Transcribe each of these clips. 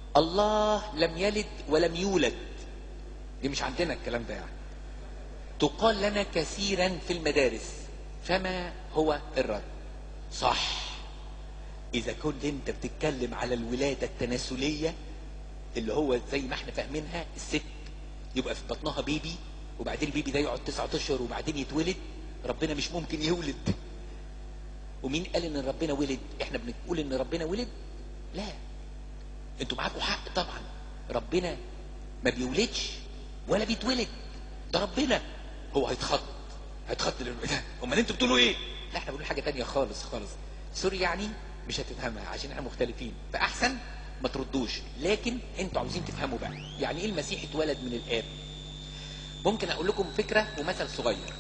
الله لم يلد ولم يولد دي مش عندنا الكلام ده يعني تقال لنا كثيرا في المدارس فما هو الرد صح اذا كنت انت بتتكلم على الولادة التناسلية اللي هو زي ما احنا فاهمينها الست يبقى في بطنها بيبي وبعدين البيبي ده يقعد تسعة اشهر وبعدين يتولد ربنا مش ممكن يولد ومين قال ان ربنا ولد احنا بنقول ان ربنا ولد لا انتوا معاكم حق طبعا ربنا ما بيولدش ولا بيتولد ده ربنا هو هيتخض هيتخض للولاد امال انتوا بتقولوا ايه لا احنا بنقول حاجه تانية خالص خالص سوري يعني مش هتفهمها عشان احنا مختلفين فاحسن ما تردوش لكن انتوا عاوزين تفهموا بقى يعني ايه المسيح اتولد من الاب ممكن اقول لكم فكره ومثل صغير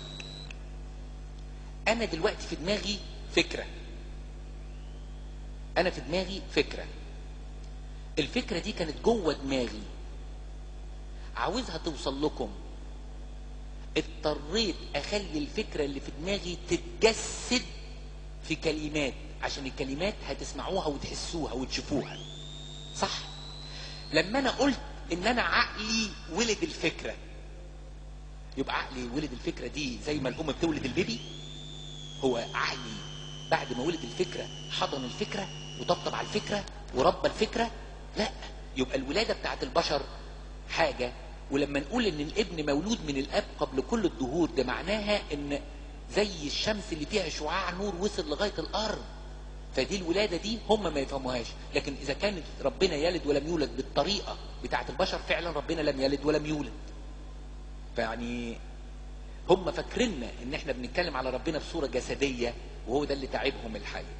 انا دلوقتي في دماغي فكره انا في دماغي فكره الفكره دي كانت جوه دماغي عاوزها توصل لكم اضطريت اخلي الفكره اللي في دماغي تتجسد في كلمات عشان الكلمات هتسمعوها وتحسوها وتشوفوها صح لما انا قلت ان انا عقلي ولد الفكره يبقى عقلي ولد الفكره دي زي ما الام بتولد البيبي هو عقلي بعد ما ولد الفكره حضن الفكره وطبطب على الفكره وربى الفكره لا يبقى الولاده بتاعت البشر حاجه ولما نقول ان الابن مولود من الاب قبل كل الدهور ده معناها ان زي الشمس اللي فيها شعاع نور وصل لغايه الارض فدي الولاده دي هم ما يفهموهاش لكن اذا كان ربنا يلد ولم يولد بالطريقه بتاعت البشر فعلا ربنا لم يلد ولم يولد فيعني هم فاكريننا ان احنا بنتكلم على ربنا بصوره جسديه وهو ده اللي تعبهم الحقيقه